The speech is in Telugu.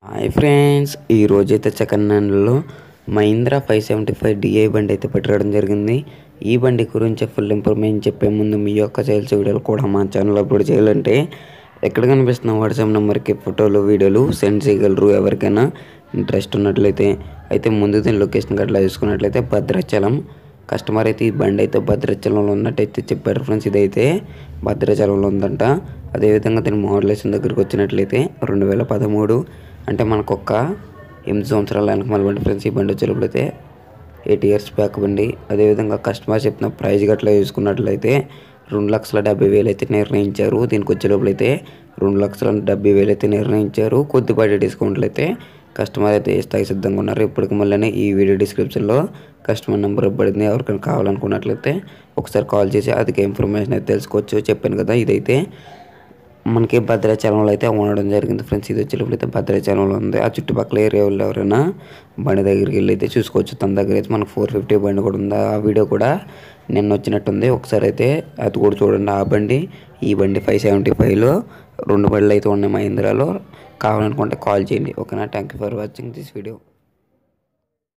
హాయ్ ఫ్రెండ్స్ ఈ రోజైతే second Mahindra five seventy five DI బండి అయితే పెట్టడం జరిగింది ఈ బండి గురించి ఫుల్ ఇన్ఫర్మేషన్ చెప్పే ముందు మీ యొక్క సేల్స్ వీడియోలు కూడా మా ఛానల్ అప్లోడ్ చేయాలంటే ఎక్కడ కనిపిస్తున్న వాట్సాప్ నెంబర్కి ఫోటోలు వీడియోలు సెండ్ చేయగలరు ఎవరికైనా ఇంట్రెస్ట్ ఉన్నట్లయితే అయితే ముందు దీని లొకేషన్ గట్లా చూసుకున్నట్లయితే భద్రాచలం కస్టమర్ అయితే ఈ బండి అయితే భద్రాచలంలో ఉన్నట్టయితే చెప్పారు ఫ్రెండ్స్ ఇదైతే భద్రాచలంలో ఉందంట అదేవిధంగా దీని మోడలేషన్ దగ్గరికి వచ్చినట్లయితే రెండు వేల పదమూడు అంటే మనకు ఒక ఎనిమిది సంవత్సరాల వెనకమాల బండి ఫ్రెండ్స్ ఈ బండి వచ్చేటప్పుడైతే ఎయిట్ ఇయర్స్ బ్యాక్ బండి అదేవిధంగా కస్టమర్ చెప్పిన ప్రైస్ గట్లా చూసుకున్నట్లయితే రెండు లక్షల డెబ్బై వేలు అయితే నిర్ణయించారు దీనికి వచ్చేటప్పుడైతే రెండు లక్షల డెబ్బై వేలు అయితే నిర్ణయించారు కొద్దిపాటి డిస్కౌంట్లు అయితే కస్టమర్ అయితే ఇస్తాకి సిద్ధంగా ఉన్నారు ఇప్పటికి మళ్ళీ ఈ వీడియో డిస్క్రిప్షన్లో కస్టమర్ నెంబర్ ఇవ్వబడింది ఎవరికైనా కావాలనుకున్నట్లయితే ఒకసారి కాల్ చేసి అధిక ఇన్ఫర్మేషన్ అయితే తెలుసుకోవచ్చు చెప్పాను కదా ఇదైతే మనకి భద్రాచలంలో అయితే ఉండడం జరిగింది ఫ్రెండ్స్ ఇది వచ్చేటప్పుడు అయితే భద్రాచలంలో ఉంది ఆ చుట్టుపక్కల ఏరియా వాళ్ళు ఎవరైనా బండి దగ్గరికి వెళ్ళి అయితే చూసుకోవచ్చు తన దగ్గర అయితే మనకు ఫోర్ ఫిఫ్టీ బండి కూడా ఉంది ఆ వీడియో కూడా నిన్న వచ్చినట్టుంది ఒకసారి అయితే అది కూడా చూడండి ఆ బండి ఈ బండి ఫైవ్ సెవెంటీ ఫైవ్లో రెండు బండ్లు అయితే ఉన్నాయి మహీంద్రాలో కావాలనుకుంటే కాల్ చేయండి ఓకేనా thank you for watching this video